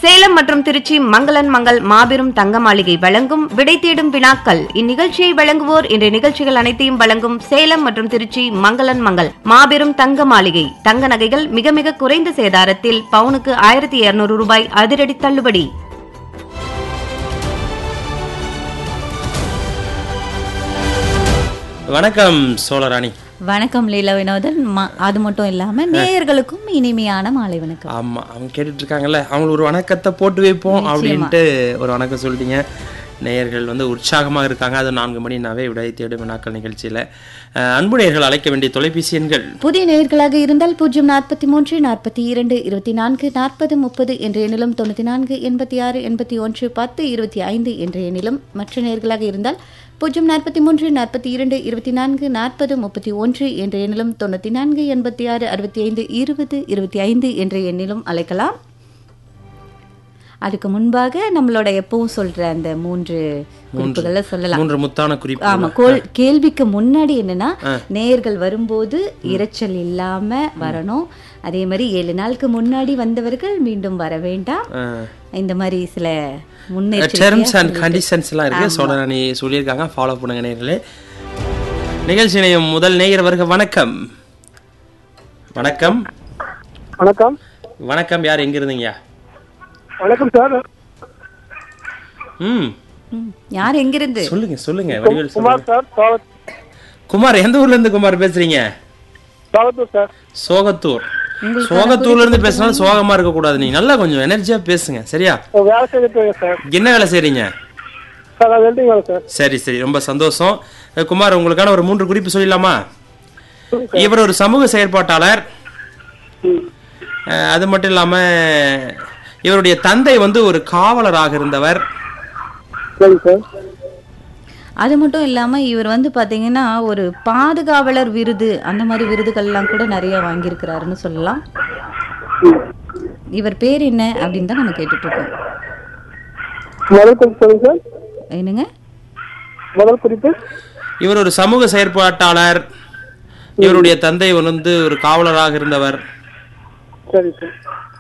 சேலம் மற்றும் திருச்சி மங்களன் மங்கள் மாபெரும் தங்க மாளிகை வழங்கும் விடை தேடும் வினாக்கள் இந்நிகழ்ச்சியை வழங்குவோர் இன்றைய நிகழ்ச்சிகள் அனைத்தையும் வழங்கும் சேலம் மற்றும் திருச்சி மங்களன் மங்கள் மாபெரும் தங்க மாளிகை தங்க நகைகள் மிக மிக குறைந்த சேதாரத்தில் பவுனுக்கு ஆயிரத்தி இருநூறு ரூபாய் அதிரடி தள்ளுபடி வணக்கம் சோழராணி வணக்கம் லீலா வினோதன் ம- அது மட்டும் இல்லாம நேயர்களுக்கும் இனிமையான மாலை வணக்கம் ஆமா அவங்க கேட்டுட்டு இருக்காங்கல்ல அவங்களுக்கு ஒரு வணக்கத்தை போட்டு வைப்போம் அப்படின்ட்டு ஒரு வணக்கம் சொல்லிட்டீங்க நேயர்கள் வந்து உற்சாகமாக இருக்காங்க அது நான்கு மணினாவே விடை தேடும் வினாக்கள் நிகழ்ச்சியில் அன்பு நேயர்கள் அழைக்க வேண்டிய தொலைபேசி எண்கள் புதிய நேயர்களாக இருந்தால் பூஜ்ஜியம் நாற்பத்தி மூன்று நாற்பத்தி இரண்டு இருபத்தி நான்கு நாற்பது முப்பது என்ற எண்ணிலும் தொண்ணூற்றி நான்கு எண்பத்தி ஆறு எண்பத்தி ஒன்று பத்து இருபத்தி ஐந்து என்ற எண்ணிலும் மற்ற நேயர்களாக இருந்தால் பூஜ்ஜியம் நாற்பத்தி மூன்று நாற்பத்தி இரண்டு இருபத்தி நான்கு நாற்பது முப்பத்தி ஒன்று என்ற எண்ணிலும் தொண்ணூற்றி நான்கு எண்பத்தி ஆறு அறுபத்தி ஐந்து இருபது இருபத்தி ஐந்து என்ற எண்ணிலும் அழைக்கலாம் அதுக்கு முன்பாக நம்மளோட எப்பவும் சொல்ற அந்த மூன்று குறிப்புகளை சொல்லலாம் மூன்று முத்தான குறிப்பு ஆமா கோல் கேள்விக்கு முன்னாடி என்னன்னா நேயர்கள் வரும்போது இரைச்சல் இல்லாம வரணும் அதே மாதிரி ஏழு நாளுக்கு முன்னாடி வந்தவர்கள் மீண்டும் வர வேண்டாம் இந்த மாதிரி சில முன்னெச்சரிக்கை டெர்ம்ஸ் அண்ட் கண்டிஷன்ஸ் எல்லாம் இருக்கு சோழராணி சொல்லியிருக்காங்க ஃபாலோ பண்ணுங்க நேயர்களே நிகழ்ச்சி இணையம் முதல் நேயர் வருக வணக்கம் வணக்கம் வணக்கம் வணக்கம் யார் எங்க இருந்தீங்க வணக்கம் சார் ம் ம், யார் எங்கிருந்து சொல்லுங்க சொல்லுங்க வடிவேல் சொல்லுங்க குமார் சார் சாவத் குமார் எந்த ஊர்ல இருந்து குமார் பேசுறீங்க சாவத்தூர் சார் சோகத்தூர் சோகத்தூர்ல இருந்து பேசினாலும் சோகமா இருக்க கூடாது நீங்க நல்லா கொஞ்சம் எனர்ஜியா பேசுங்க சரியா ஒரு வேலை செய்துட்டு இருக்கேன் சார் என்ன வேலை செய்றீங்க சார் நான் வெல்டிங் வேலை சார் சரி சரி ரொம்ப சந்தோஷம் அஹ் குமார் உங்களுக்கான ஒரு மூன்று குறிப்பு சொல்லிடலாமா இவர் ஒரு சமூக செயற்பாட்டாளர் ம். அஹ் அது மட்டும் இல்லாம இவருடைய தந்தை வந்து ஒரு காவலராக இருந்தவர் சரி சார் அது மட்டும் இல்லாம இவர் வந்து பாத்தீங்கன்னா ஒரு பாதுகாவலர் விருது அந்த மாதிரி விருதுகள்லாம் கூட நிறைய வாங்கியிருக்கிறாருன்னு சொல்லலாம் இவர் பேர் என்ன அப்படின்னு தான் நம்ம கேட்டுட்டு இருக்கோம் முதல் குறிப்பு சொல்லுங்க சார் என்னங்க முதல் குறிப்பு இவர் ஒரு சமூக செயற்பாட்டாளர் இவருடைய தந்தை வந்து ஒரு காவலராக இருந்தவர் சரி சார்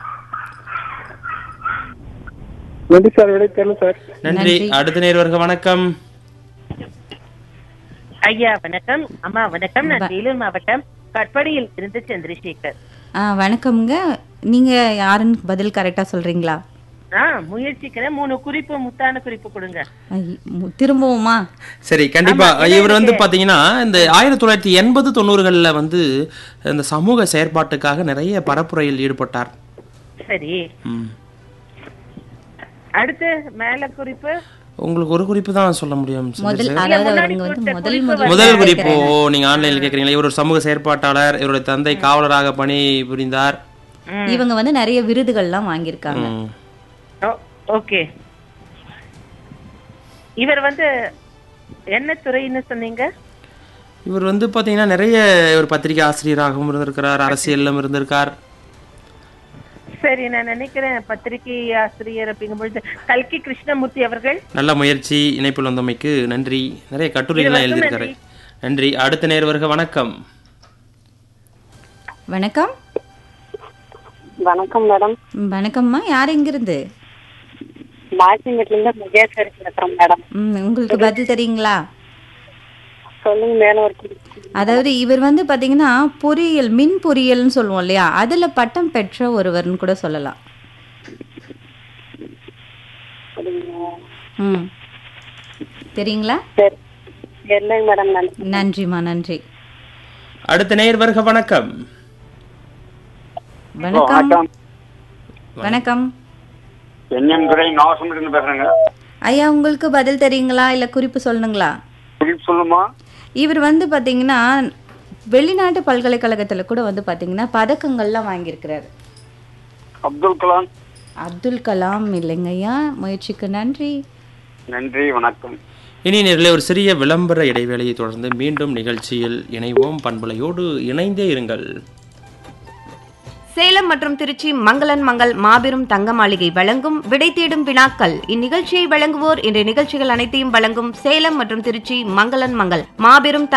நன்றி சார் விடை தெரியல சார் நன்றி அடுத்த நேர்வர்க வணக்கம் ஐயா வணக்கம் அம்மா வணக்கம் நான் வேலூர் மாவட்டம் கட்படியில் இருந்து சந்திரசேகர் ஆ வணக்கம்ங்க நீங்க யாருன்னு பதில் கரெக்டா சொல்றீங்களா ஆ முயற்சிக்கிறேன் மூணு குறிப்பு முத்தான குறிப்பு கொடுங்க ஐ, மு- திரும்பவுமா சரி கண்டிப்பா இவர் வந்து பாத்தீங்கன்னா இந்த ஆயிரத்தி தொள்ளாயிரத்தி எண்பது தொண்ணூறுகள்ல வந்து இந்த சமூக செயற்பாட்டுக்காக நிறைய பரப்புரையில் ஈடுபட்டார் சரி ம். அடுத்து மேல குறிப்பு உங்களுக்கு ஒரு குறிப்பு தான் சொல்ல முடியும் முதல் சந்திரசேகர். அதாவது முன்னாடி அவங்க வந்து கொடுத்த முதல் குறிப்பு முதல் முதல் குறிப்பு ஓ, நீங்க ஆன்லைன்ல கேக்குறீங்களா இவர் ஒரு சமூக செயற்பாட்டாளர் இவருடைய தந்தை காவலராக பணி புரிந்தார் இவங்க வந்து நிறைய விருதுகள்லாம் வாங்கியிருக்காங்க ம். ஓ- ஓகே இவர் வந்து என்ன துறைன்னு சொன்னீங்க இவர் வந்து பாத்தீங்கன்னா நிறைய ஒரு பத்திரிகை ஆசிரியராகவும் இருந்திருக்கிறார் அரசியலிலும் இருந்திருக்கார் சரி நான் நினைக்கிறேன் பத்திரிகை ஆசிரியர் அப்படிங்கும்பொழுது கல்கி கிருஷ்ணமூர்த்தி அவர்கள் நல்ல முயற்சி இணைப்பில் வந்தமைக்கு நன்றி நிறைய கட்டுரைகள்லாம் எழுதியிருக்காரு நன்றி அடுத்த நேர்வர்க வணக்கம் வணக்கம் வணக்கம் மேடம் ம், வணக்கம்மா யார் எங்கிருந்து பாசிமெட்ல இருந்து முகேஸ்வரி பேசுறேன் மேடம் ம், உங்களுக்கு பதில் தெரியுங்களா சொல்லுங்க மேல ஒரு குறிப்பு. அதாவது இவர் வந்து பாத்தீங்கன்னா பொறியியல் மின் பொறியியல்னு சொல்லுவோம் இல்லையா அதுல பட்டம் பெற்ற ஒருவர்னு கூட சொல்லலாம் சரிங்க. ம் தெரியுங்களா சரி இல்லைங்க மேடம் நான் நன்றிம்மா நன்றி அடுத்த நேர்வர்க வணக்கம் வணக்கம் வணக்கம் என்எம் துறை நாகசமுத்திரம் பேசுறேங்க ஐயா உங்களுக்கு பதில் தெரியுங்களா இல்ல குறிப்பு சொல்லணுங்களா குறிப்பு சொல்லுமா இவர் வந்து பாத்தீங்கன்னா வெளிநாட்டு பல்கலைக்கழகத்துல கூட வந்து பாத்தீங்கன்னா பதக்கங்கள்லாம் வாங்கியிருக்கிறாரு அப்துல் கலாம் அப்துல் கலாம் இல்லைங்க ஐயா முயற்சிக்கு நன்றி நன்றி வணக்கம் இனி நேரில் ஒரு சிறிய விளம்பர இடைவேளையை தொடர்ந்து மீண்டும் நிகழ்ச்சியில் இணைவோம் பண்பலையோடு இணைந்தே இருங்கள் சேலம் மற்றும் திருச்சி மங்களன் மங்கள் மாபெரும் தங்க மாளிகை வழங்கும் விடை தேடும் வினாக்கள் இந்நிகழ்ச்சியை வழங்குவோர் இன்றைய நிகழ்ச்சிகள் அனைத்தையும் வழங்கும் சேலம் மற்றும் திருச்சி மங்களன் மங்கள் மாபெரும்